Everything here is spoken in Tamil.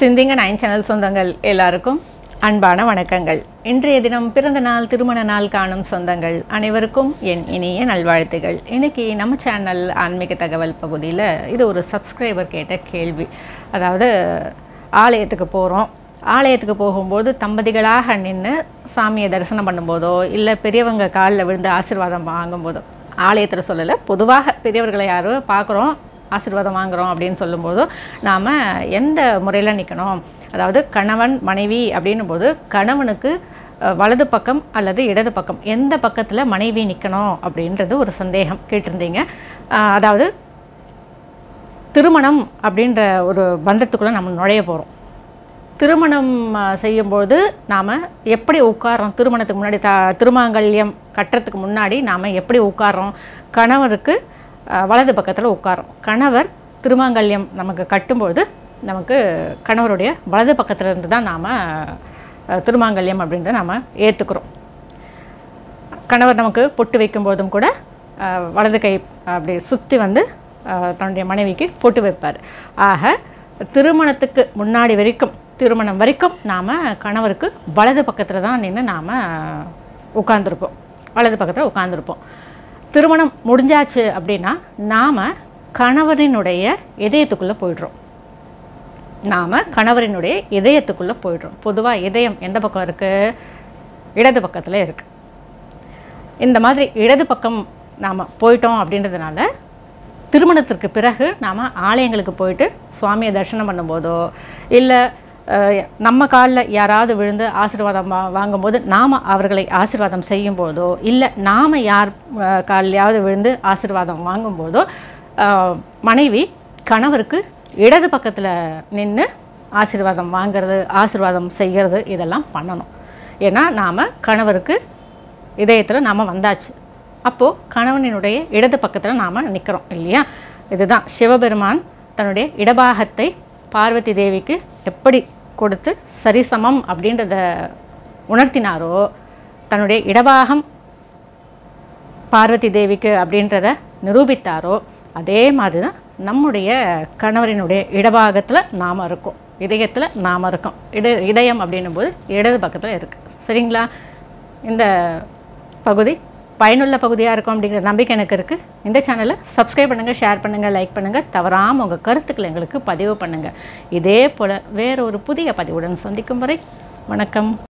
சிந்திங்க நைன் சேனல் சொந்தங்கள் எல்லாருக்கும் அன்பான வணக்கங்கள் இன்றைய தினம் பிறந்த நாள் திருமண நாள் காணும் சொந்தங்கள் அனைவருக்கும் என் இனிய நல்வாழ்த்துகள் இன்னைக்கு நம்ம சேனல் ஆன்மீக தகவல் பகுதியில் இது ஒரு சப்ஸ்கிரைபர் கேட்ட கேள்வி அதாவது ஆலயத்துக்கு போகிறோம் ஆலயத்துக்கு போகும்போது தம்பதிகளாக நின்று சாமியை தரிசனம் பண்ணும்போதோ இல்லை பெரியவங்க காலில் விழுந்து ஆசீர்வாதம் வாங்கும்போதோ ஆலயத்தில் சொல்லலை பொதுவாக பெரியவர்களை யாரும் பார்க்குறோம் ஆசீர்வாதம் வாங்குகிறோம் அப்படின்னு சொல்லும்போது நாம் எந்த முறையில் நிற்கணும் அதாவது கணவன் மனைவி அப்படின்னும் போது கணவனுக்கு அஹ், வலது பக்கம் அல்லது இடது பக்கம் எந்த பக்கத்தில் மனைவி நிற்கணும் அப்படின்றது ஒரு சந்தேகம் கேட்டிருந்தீங்க அஹ், அதாவது திருமணம் அப்படின்ற ஒரு பந்தத்துக்குள்ளே நம்ம நுழைய போகிறோம் திருமணம் அஹ், செய்யும்போது நாம் எப்படி உட்காரோம் திருமணத்துக்கு முன்னாடி த திருமாங்கல்யம் கட்டுறதுக்கு முன்னாடி நாம் எப்படி உட்காரோம் கணவருக்கு அஹ், வலது பக்கத்தில் உட்காரோம் கணவர் திருமாங்கல்யம் நமக்கு கட்டும்போது நமக்கு கணவருடைய வலது பக்கத்துல இருந்து தான் நாம் திருமாங்கல்யம் அப்படின்றத நாம் ஏற்றுக்கிறோம் கணவர் நமக்கு பொட்டு வைக்கும்போதும் கூட அஹ், வலது கை அப்படி சுற்றி வந்து அஹ், தன்னுடைய மனைவிக்கு பொட்டு வைப்பார் ஆக திருமணத்துக்கு முன்னாடி வரைக்கும் திருமணம் வரைக்கும் நாம் கணவருக்கு வலது பக்கத்தில் தான் நின்று நாம் உட்காந்துருப்போம் வலது பக்கத்தில் உட்காந்துருப்போம் திருமணம் முடிஞ்சாச்சு அப்படின்னா நாம் கணவரினுடைய இதயத்துக்குள்ளே போயிடுறோம் நாம் கணவரினுடைய இதயத்துக்குள்ளே போயிடுறோம் பொதுவாக இதயம் எந்த பக்கம் இருக்குது இடது பக்கத்தில் இருக்குது இந்த மாதிரி இடது பக்கம் நாம் போயிட்டோம் அப்படின்றதுனால திருமணத்திற்கு பிறகு நாம் ஆலயங்களுக்கு போயிட்டு சுவாமியை தரிசனம் பண்ணும்போதோ இல்லை நம்ம காலில் யாராவது விழுந்து ஆசீர்வாதம் வா வாங்கும்போது நாம் அவர்களை ஆசீர்வாதம் செய்யும்போதோ இல்லை நாம் யார் அஹ், காலிலையாவது விழுந்து ஆசீர்வாதம் வாங்கும்போதோ அஹ், மனைவி கணவருக்கு இடது பக்கத்தில் நின்று ஆசீர்வாதம் வாங்குறது ஆசீர்வாதம் செய்கிறது இதெல்லாம் பண்ணணும் ஏன்னா நாம் கணவருக்கு இதயத்தில் நாம் வந்தாச்சு அப்போது கணவனினுடைய இடது பக்கத்தில் நாம் நிற்கிறோம் இல்லையா இதுதான் சிவபெருமான் தன்னுடைய இடபாகத்தை பார்வதி தேவிக்கு எப்படி கொடுத்து சரிசமம் அப்படின்றத உணர்த்தினாரோ தன்னுடைய இடபாகம் பார்வதி தேவிக்கு அப்படின்றத நிரூபித்தாரோ அதே மாதிரி தான் நம்முடைய கணவரினுடைய இடபாகத்தில் நாம் இருக்கோம் இதயத்தில் நாம் இருக்கோம் இட இதயம் அப்படின்னும் போது இடது பக்கத்தில் இருக்குது சரிங்களா இந்த பகுதி பயனுள்ள பகுதியாக இருக்கும் அப்படிங்கிற நம்பிக்கை எனக்கு இருக்குது இந்த சேனலை சப்ஸ்கிரைப் பண்ணுங்கள் ஷேர் பண்ணுங்கள் லைக் பண்ணுங்கள் தவறாமல் உங்கள் கருத்துக்களை எங்களுக்கு பதிவு பண்ணுங்கள் இதே போல் வேற ஒரு புதிய பதிவுடன் சந்திக்கும் வரை வணக்கம்